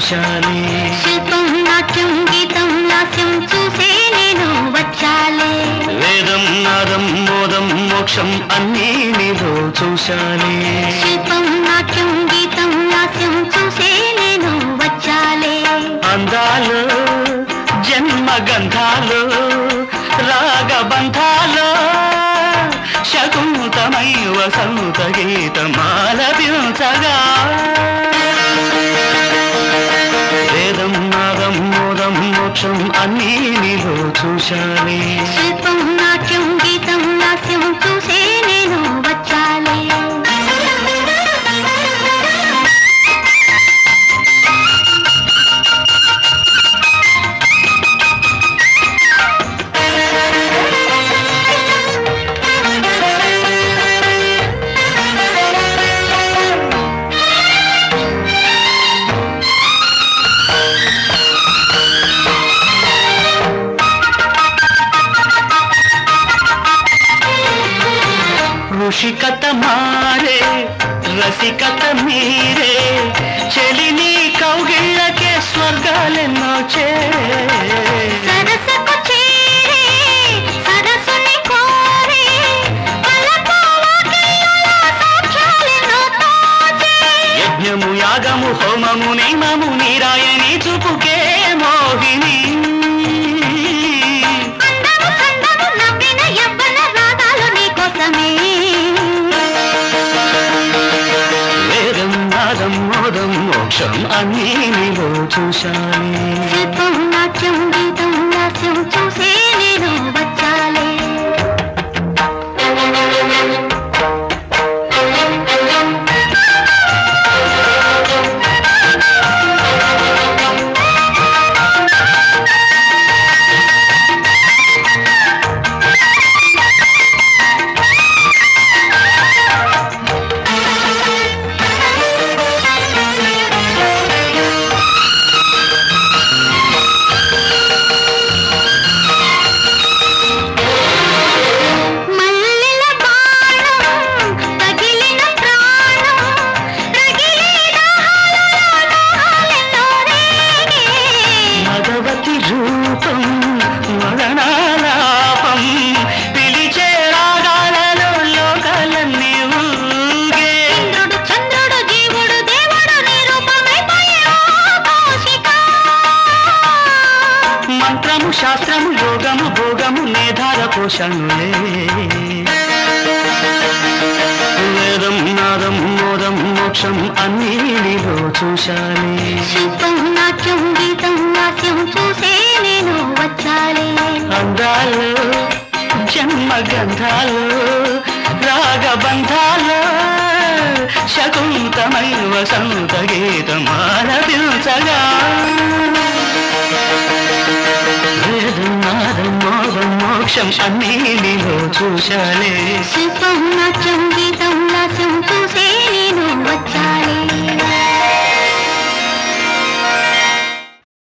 చూశానే శిల్పం నాట్యం గీతం లాస్యం చూసే నేను వచ్చాలే వేదం నాదం మోదం మోక్షం అన్నీ నీలో చూశానే శిల్పం నాట్యం గీతం లాస్యం చూసే నేను వచ్చాలే అందాలు జన్మ గంధాలు రాగబంధాలు శకుంతమై వసంత గీతమాలపించగా వేదం నాదం మోదం మోక్షం అన్నీ నీలో చూశానే శిల్పం నాట్యం గీతం లాస్యం చూసే నేను వచ్చాలే ఋషికత మారే రసికత మీరే చెలిని కౌగిళ్ళకే స్వర్గాలెన్నో చే సరసకు చేరే సరసుని కోరే పలపు వాకిళ్ళలో సాక్ష్యాలెన్నో తోచే యజ్ఞము యాగము హోమము నియమము నీరాయని చూపుకే మోహిని అందము చందము నవ్విన యవ్వన రాగాలు నీకోసమే వేదం నాదం మోదం మోక్షం అన్నీ నీలో చూశానే శిల్పం నాట్యం గీతం లాస్యం చూసే నేను వచ్చాలే మల్లెల బాణం తగిలిన ప్రాణం రగిలే దాహాలలో దాహాలెన్నో రేగే భగవతి రూపం మరణాలాపం పిలిచే రాగాలలో లోకాలన్నీ ఊగే ఇంద్రుడు చంద్రుడు జీవుడు దేవుడు నీ రూపమైపోయే కౌశిక మంత్రము శాస్త్రము యోగము భోగము నేధార పోషణులే వేదం నాదం మోదం మోక్షం అన్నీ నీలో చూశానే శిల్పం నాట్యం గీతం నాట్యం చూసే నేను వచ్చాలే అందాలు జన్మ గంధాలు రాగబంధాలు శకుంతమై వసంత గీతమాలపించగా వేదం నాదం మోదం మోక్షం అన్నీ నీలో చూశానే శిల్పం నాట్యం గీతం